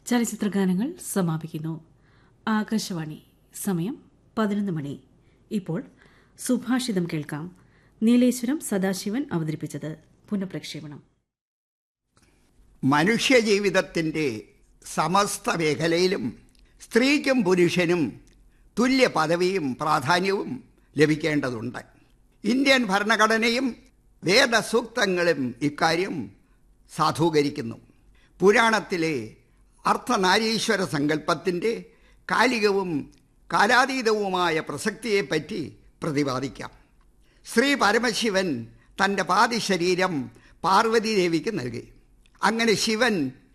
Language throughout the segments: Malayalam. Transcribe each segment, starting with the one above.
ചലച്ചിത്രഗാനങ്ങൾ സമാപിക്കുന്നു ആകാശവാണി സമയം പതിനൊന്ന് മണി ഇപ്പോൾ സുഭാഷിതം കേൾക്കാം നീലേശ്വരം സദാശിവൻ അവതരിപ്പിച്ചത് പുനഃപ്രക്ഷേപണം മനുഷ്യജീവിതത്തിൻ്റെ സമസ്ത മേഖലയിലും സ്ത്രീക്കും പുരുഷനും തുല്യ പദവിയും പ്രാധാന്യവും ലഭിക്കേണ്ടതുണ്ട് ഇന്ത്യൻ ഭരണഘടനയും വേദസൂക്തങ്ങളും ഇക്കാര്യം സാധൂകരിക്കുന്നു പുരാണത്തിലെ അർത്ഥനാരീശ്വര സങ്കല്പത്തിൻ്റെ കാലികവും കാലാതീതവുമായ പ്രസക്തിയെപ്പറ്റി പ്രതിപാദിക്കാം ശ്രീ പരമശിവൻ തൻ്റെ പാതി ശരീരം പാർവതി ദേവിക്ക് നൽകി അങ്ങനെ ശിവൻ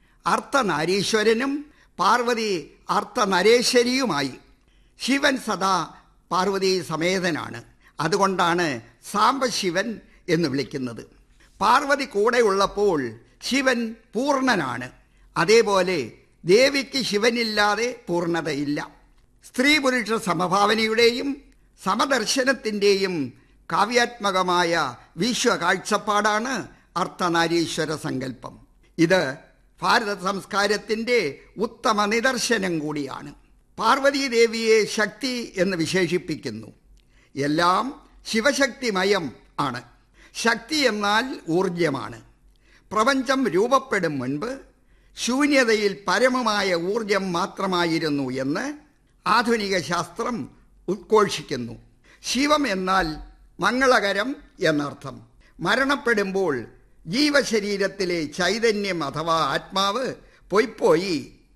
അർത്ഥനാരീശ്വരനും പാർവതി അർത്ഥനരേശ്വരിയുമായി ശിവൻ സദാ പാർവതി സമേതനാണ് അതുകൊണ്ടാണ് സാംബശിവൻ എന്ന് വിളിക്കുന്നത് പാർവതി കൂടെ ഉള്ളപ്പോൾ ശിവൻ പൂർണ്ണനാണ് അതേപോലെ ദേവിക്ക് ശിവനില്ലാതെ പൂർണ്ണതയില്ല സ്ത്രീ പുരുഷ സമഭാവനയുടെയും സമദർശനത്തിൻ്റെയും കാവ്യാത്മകമായ വിശ്വ കാഴ്ചപ്പാടാണ് അർത്ഥനാരീശ്വര സങ്കല്പം ഇത് ഭാരത സംസ്കാരത്തിൻ്റെ ഉത്തമ നിദർശനം കൂടിയാണ് പാർവതീ ദേവിയെ ശക്തി എന്ന് വിശേഷിപ്പിക്കുന്നു എല്ലാം ശിവശക്തിമയം ആണ് ശക്തി എന്നാൽ ഊർജമാണ് പ്രപഞ്ചം രൂപപ്പെടും മുൻപ് ശൂന്യതയിൽ പരമമായ ഊർജം മാത്രമായിരുന്നു എന്ന് ആധുനിക ശാസ്ത്രം ഉദ്ഘോഷിക്കുന്നു ശിവം എന്നാൽ മംഗളകരം എന്നർത്ഥം മരണപ്പെടുമ്പോൾ ജീവശരീരത്തിലെ ചൈതന്യം അഥവാ ആത്മാവ് പൊയ്പോയി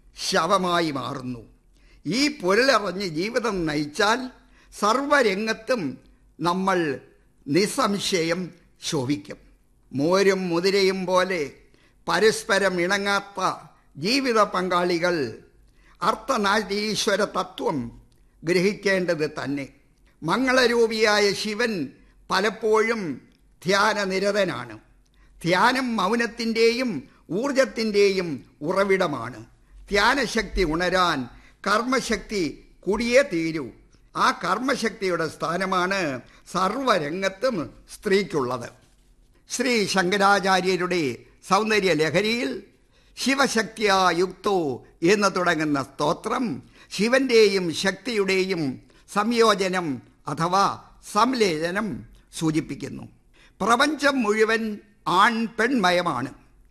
ശവമായി മാറുന്നു ഈ പൊരുളറിഞ്ഞ് ജീവിതം നയിച്ചാൽ സർവരംഗത്തും നമ്മൾ നിസ്സംശയം ശോഭിക്കും മോരും മുതിരയും പോലെ പരസ്പരം ഇണങ്ങാത്ത ജീവിത പങ്കാളികൾ അർത്ഥനാരീശ്വര തത്വം ഗ്രഹിക്കേണ്ടത് തന്നെ മംഗളരൂപിയായ ശിവൻ പലപ്പോഴും ധ്യാനനിരതനാണ് ധ്യാനം മൗനത്തിൻ്റെയും ഊർജത്തിൻ്റെയും ഉറവിടമാണ് ധ്യാനശക്തി ഉണരാൻ കർമ്മശക്തി കൂടിയേ തീരൂ ആ കർമ്മശക്തിയുടെ സ്ഥാനമാണ് സർവരംഗത്തും സ്ത്രീക്കുള്ളത് ശ്രീ ശങ്കരാചാര്യരുടെ സൗന്ദര്യ ലഹരിയിൽ ശിവശക്തിയാ യുക്തോ എന്ന് തുടങ്ങുന്ന സ്തോത്രം ശിവന്റെയും ശക്തിയുടെയും സംയോജനം അഥവാ സംലേചനം സൂചിപ്പിക്കുന്നു പ്രപഞ്ചം മുഴുവൻ ആൺ പെൺമയമാണ്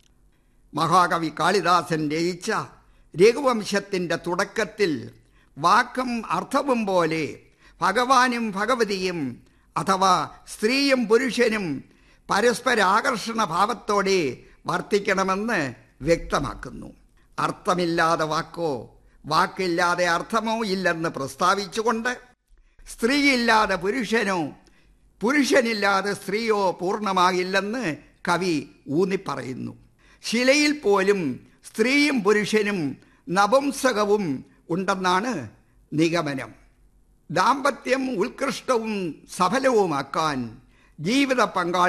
മഹാകവി കാളിദാസൻ രചിച്ച രഘുവംശത്തിൻ്റെ തുടക്കത്തിൽ വാക്കും അർത്ഥവും പോലെ ഭഗവാനും ഭഗവതിയും അഥവാ സ്ത്രീയും പുരുഷനും പരസ്പരാകർഷണ ഭാവത്തോടെ വർത്തിക്കണമെന്ന് വ്യക്തമാക്കുന്നു അർത്ഥമില്ലാതെ വാക്കോ വാക്കില്ലാതെ അർത്ഥമോ ഇല്ലെന്ന് പ്രസ്താവിച്ചുകൊണ്ട് സ്ത്രീയില്ലാതെ പുരുഷനോ പുരുഷനില്ലാതെ സ്ത്രീയോ പൂർണ്ണമാകില്ലെന്ന് കവി ഊന്നിപ്പറയുന്നു ശിലയിൽ പോലും സ്ത്രീയും പുരുഷനും നപുംസകവും ഉണ്ടെന്നാണ് നിഗമനം ദാമ്പത്യം ഉത്കൃഷ്ടവും സഫലവുമാക്കാൻ ജീവിത പങ്കാളി